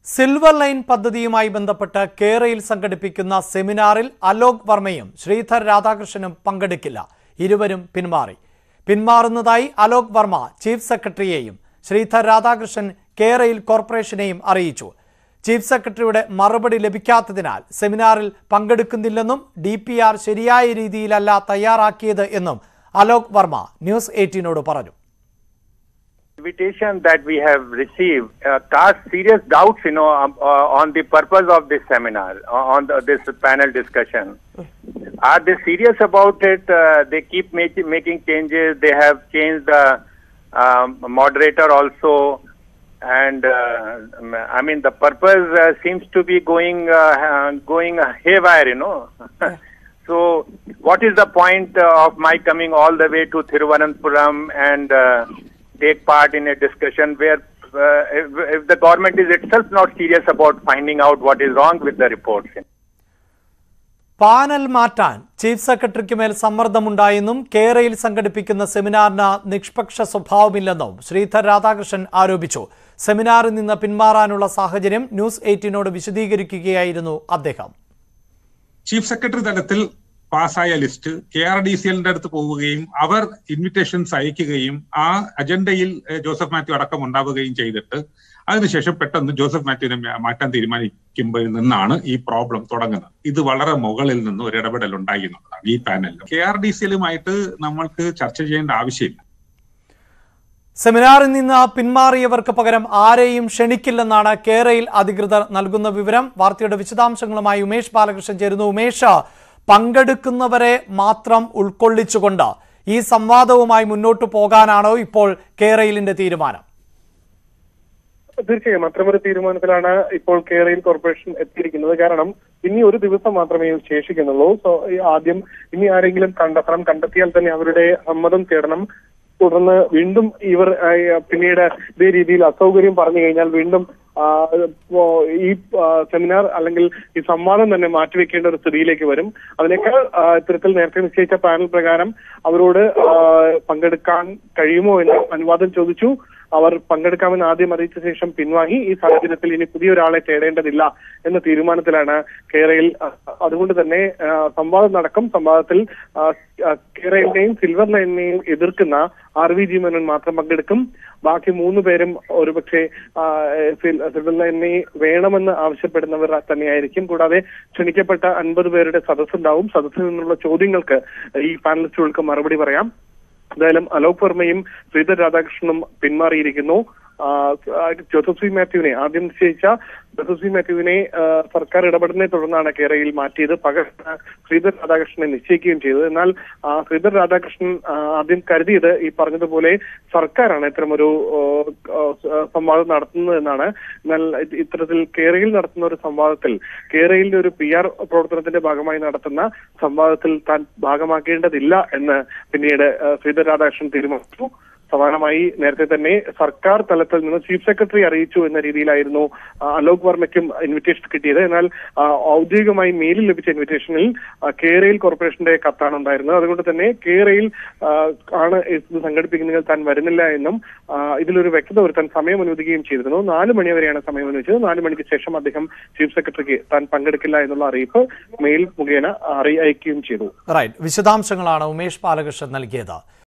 Silver line പദ്ധതിയുമായി ബന്ധപ്പെട്ട് കേരയിൽ സംഘടിപ്പിക്കുന്ന സെമിനാറിൽ അലോക് വർമ്മയും ശ്രീധർ രാധാകൃഷ്ണനും പങ്കെടുക്കില്ല ഇരുവരും പിന്മാറി പിന്മാറുന്നതായി അലോക് വർമ്മ ചീഫ് സെക്രട്ടറിയെയും ശ്രീധർ രാധാകൃഷ്ണൻ കേരയിൽ കോർപ്പറേഷനെയും അറിയിച്ചു ചീഫ് സെക്രട്ടറിയുടെ മറുപടി ലഭിക്കാത്തതിനാൽ സെമിനാറിൽ പങ്കെടുക്കുന്നില്ലെന്നും ഡി പി ആർ ശരിയായ രീതിയിലല്ല തയ്യാറാക്കിയത് എന്നും അലോക് വർമ്മ ന്യൂസ് എയ്റ്റീനോട് പറഞ്ഞു invitation that we have received uh, casts serious doubts, you know, um, uh, on the purpose of this seminar, uh, on the, this panel discussion. Are they serious about it? Uh, they keep make, making changes. They have changed the um, moderator also. And uh, I mean, the purpose uh, seems to be going uh, uh, going haywire, you know. so, what is the point uh, of my coming all the way to Thiruvananthapuram and uh, take part in a discussion where uh, if, if the government is itself not serious about finding out what is wrong with the reports? Panel മാറ്റാൻ chief സെക്രട്ടറിക്ക് മേൽ സമ്മർദ്ദമുണ്ടായെന്നും കേരയിൽ സംഘടിപ്പിക്കുന്ന സെമിനാറിന് നിഷ്പക്ഷ സ്വഭാവമില്ലെന്നും ശ്രീധർ രാധാകൃഷ്ണൻ ആരോപിച്ചു സെമിനാറിൽ നിന്ന് പിന്മാറാനുള്ള സാഹചര്യം ന്യൂസ് എയ്റ്റീനോട് വിശദീകരിക്കുകയായിരുന്നു അദ്ദേഹം ചീഫ് സെക്രട്ടറി തലത്തിൽ പാസ്സായ list K R D C എല്ലിന്റെ അടുത്ത് പോവുകയും അവർ ഇൻവിറ്റേഷൻസ് അയക്കുകയും ആ അജണ്ടയിൽ ഏഹ്, ജോസഫ് മാത്യു അടക്കം ഉണ്ടാവുകയും ചെയ്തിട്ട് അതിനുശേഷം പെട്ടെന്ന് ജോസഫ് മാത്യുവിനെ മാ- മാറ്റാൻ തീരുമാനിക്കുമ്പോൾ നിന്നാണ് ഈ പ്രോബ്ലം തുടങ്ങുന്നത് ഇത് വളരെ മുകളിൽ നിന്ന് ഒരു ഇടപെടൽ ഉണ്ടായി എന്നുള്ളതാണ് ഈ പാനലിൽ കെ ആർ ഡി സി എല്ലുമായിട്ട് നമ്മൾക്ക് ചർച്ച ചെയ്യേണ്ട ആവശ്യമില്ല സെമിനാറിൽ നിന്ന് പിന്മാറിയവർക്ക് പകരം ആരെയും ക്ഷണിക്കില്ലെന്നാണ് കേരയിൽ അധികൃതർ നൽകുന്ന വിവരം വാർത്തയുടെ വിശദാംശങ്ങളുമായി ഉമേഷ് ബാലകൃഷ്ണൻ ചേരുന്നു ഉമേഷ് പങ്കെടുക്കുന്നവരെ മാത്രം ഉൾക്കൊള്ളിച്ചുകൊണ്ട് ഈ സംവാദവുമായി മുന്നോട്ടു പോകാനാണോ ഇപ്പോൾ കേരയിലിന്റെ തീരുമാനം തീർച്ചയായും അത്തരമൊരു തീരുമാനത്തിലാണ് ഇപ്പോൾ കേരളയിൽ കോർപ്പറേഷൻ എത്തിയിരിക്കുന്നത് കാരണം ഇനി ഒരു ദിവസം മാത്രമേ ശേഷിക്കുന്നുള്ളൂ സോ ഈ ആദ്യം ഇനി ആരെങ്കിലും കണ്ടെത്തണം കണ്ടെത്തിയാൽ തന്നെ അവരുടെ സമ്മതം തേടണം തുടർന്ന് വീണ്ടും ഇവർ ആ, പിന്നീട് ഇതേ രീതിയിൽ അസൗകര്യം പറഞ്ഞു കഴിഞ്ഞാൽ വീണ്ടും ആ, ഇപ്പോ ഈ ആ, സെമിനാർ അല്ലെങ്കിൽ ഈ സംവാദം തന്നെ മാറ്റിവെക്കേണ്ട ഒരു സ്ഥിതിയിലേക്ക് വരും അതിനേക്കാൾ ആ, ഇത്തരത്തിൽ നേരത്തെ നിശ്ചയിച്ച പാനൽ പ്രകാരം അവരോട് ആ, പങ്കെടുക്കാൻ കഴിയുമോ എന്ന് അനുവാദം ചോദിച്ചു അവർ പങ്കെടുക്കാമെന്ന് ആദ്യം അറിയിച്ച ശേഷം പിൻവാങ്ങി ഈ സാഹചര്യത്തിൽ ഇനി പുതിയൊരാളെ തേടേണ്ടതില്ല എന്ന തീരുമാനത്തിലാണ് കേരയിൽ അഹ് അതുകൊണ്ട് തന്നെ ആ, സംവാദം നടക്കും സംവാദത്തിൽ ആ, ആ, കേരളിനെയും സിൽവർ ലൈനിനെയും എതിർക്കുന്ന ആർ വി ജി മേനോൻ മാത്രം പങ്കെടുക്കും ബാക്കി മൂന്ന് പേരും ഒരുപക്ഷെ ആ, സിൽ- സിൽവർ ലൈനിനെ വേണമെന്ന് ആവശ്യപ്പെടുന്നവർ തന്നെയായിരിക്കും കൂടാതെ ക്ഷണിക്കപ്പെട്ട അൻപത് പേരുടെ സദസ്സുണ്ടാവും സദസ്സിൽ നിന്നുള്ള ചോദ്യങ്ങൾക്ക് ഈ പാനലിസ്റ്റുകൾക്ക് മറുപടി പറയാം എന്തായാലും അലോക് വർമ്മയും ശ്രീധർ രാധാകൃഷ്ണനും പിന്മാറിയിരിക്കുന്നു ആ, ആ, ജോസഫ് സി മാത്യുവിനെ ആദ്യം നിശ്ചയിച്ച ജോസഫ് സി മാത്യുവിനെ ആ, സർക്കാർ ഇടപെടലിനെ തുടർന്നാണ് കേരളയിൽ മാറ്റിയത് പകരം ശ്രീധർ രാധാകൃഷ്ണനെ നിശ്ചയിക്കുകയും ചെയ്തത് എന്നാൽ ആ, ശ്രീധർ രാധാകൃഷ്ണൻ ആ, ആദ്യം കരുതിയത് ഈ പറഞ്ഞതുപോലെ സർക്കാരാണ് ഇത്തരമൊരു ഓ, ഓ, സംവാദം നടത്തുന്നത് എന്നാണ് എന്നാൽ ഇത് ഇത്തരത്തിൽ കേരളയിൽ നടത്തുന്ന ഒരു സംവാദത്തിൽ കേരളയിലെ ഒരു പി ആർ പ്രവർത്തനത്തിന്റെ ഭാഗമായി നടത്തുന്ന സംവാദത്തിൽ താൻ ഭാഗമാക്കേണ്ടതില്ല എന്ന് പിന്നീട് ആ, ശ്രീധർ രാധാകൃഷ്ണൻ തീരുമാനിച്ചു സമാനമായി നേരത്തെ തന്നെ സർക്കാർ തലത്തിൽ നിന്ന് ചീഫ് സെക്രട്ടറി അറിയിച്ചു എന്ന രീതിയിലായിരുന്നു ആ, അലോക് വർമ്മയ്ക്കും ഇൻവിറ്റേഷൻ കിട്ടിയത് എന്നാൽ ആ, ഔദ്യോഗികമായി മെയിലിൽ ലഭിച്ച ഇൻവിറ്റേഷനിൽ ആ, കേരയിൽ കോർപ്പറേഷന്റെ കത്താണ് ഉണ്ടായിരുന്നത് അതുകൊണ്ട് തന്നെ കേരയിൽ ആ, ആണ് ഇത് സംഘടിപ്പിക്കുന്നതിൽ താൻ വരുന്നില്ല എന്നും ആ, ഇതിലൊരു വ്യക്തത വരുത്താൻ സമയം അനുവദിക്കുകയും ചെയ്തിരുന്നു നാല് മണി വരെയാണ് സമയം അനുവദിച്ചത് നാല് മണിക്ക് ശേഷം അദ്ദേഹം ചീഫ് സെക്രട്ടറിക്ക് താൻ പങ്കെടുക്കില്ല എന്നുള്ള അറിയിപ്പ് മെയിൽ മുഖേന അറി അയക്കുകയും ചെയ്തു റൈറ്റ് വിശദാംശങ്ങളാണ് ഉമേഷ് ബാലകൃഷ്ണൻ നൽകിയത്